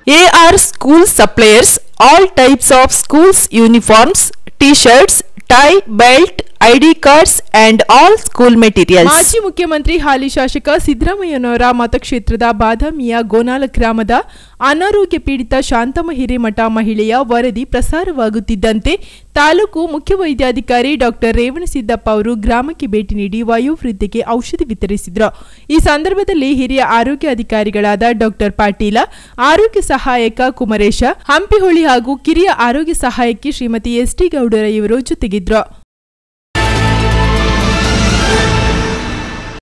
AR School Suppliers all types of schools uniforms, t-shirts, tie, belt, ID cards and all school materials. ಮಾಜಿ ಮುಖ್ಯಮಂತ್ರಿ ಹಾಲಿ ಶಾಸಕ ಸಿದ್ದರಾಮಯ್ಯನವರ ಮತಕ್ಷೇತ್ರದ ಬಾದಾಮಿಯ ಗೋನಾಲ ಗ್ರಾಮದ ಅನಾರೋಗ್ಯ ಪೀಡಿತ ಶಾಂತಮ್ಮ ಹಿರೇಮಠ ಮಹಿಳೆಯ ವರದಿ ಪ್ರಸಾರವಾಗುತ್ತಿದ್ದಂತೆ ತಾಲೂಕು ಮುಖ್ಯ ವೈದ್ಯಾಧಿಕಾರಿ ಡಾಕ್ಟರ್ ರೇವಣಸಿದ್ದಪ್ಪ ಅವರು ಗ್ರಾಮಕ್ಕೆ ಭೇಟಿ ನೀಡಿ ವಯೋವೃದ್ಧಿಗೆ ಔಷಧಿ ವಿತರಿಸಿದರು ಈ ಸಂದರ್ಭದಲ್ಲಿ ಹಿರಿಯ ಆರೋಗ್ಯ ಅಧಿಕಾರಿಗಳಾದ ಡಾಕ್ಟರ್ ಪಾಟೀಲ ಆರೋಗ್ಯ ಸಹಾಯಕ ಕುಮರೇಶ ಹಂಪಿಹೊಳಿ ಹಾಗೂ ಕಿರಿಯ ಆರೋಗ್ಯ ಸಹಾಯಕಿ ಶ್ರೀಮತಿ ಎಸ್ ಟಿ ಗೌಡರ ಇವರು ಜೊತೆಗಿದ್ರು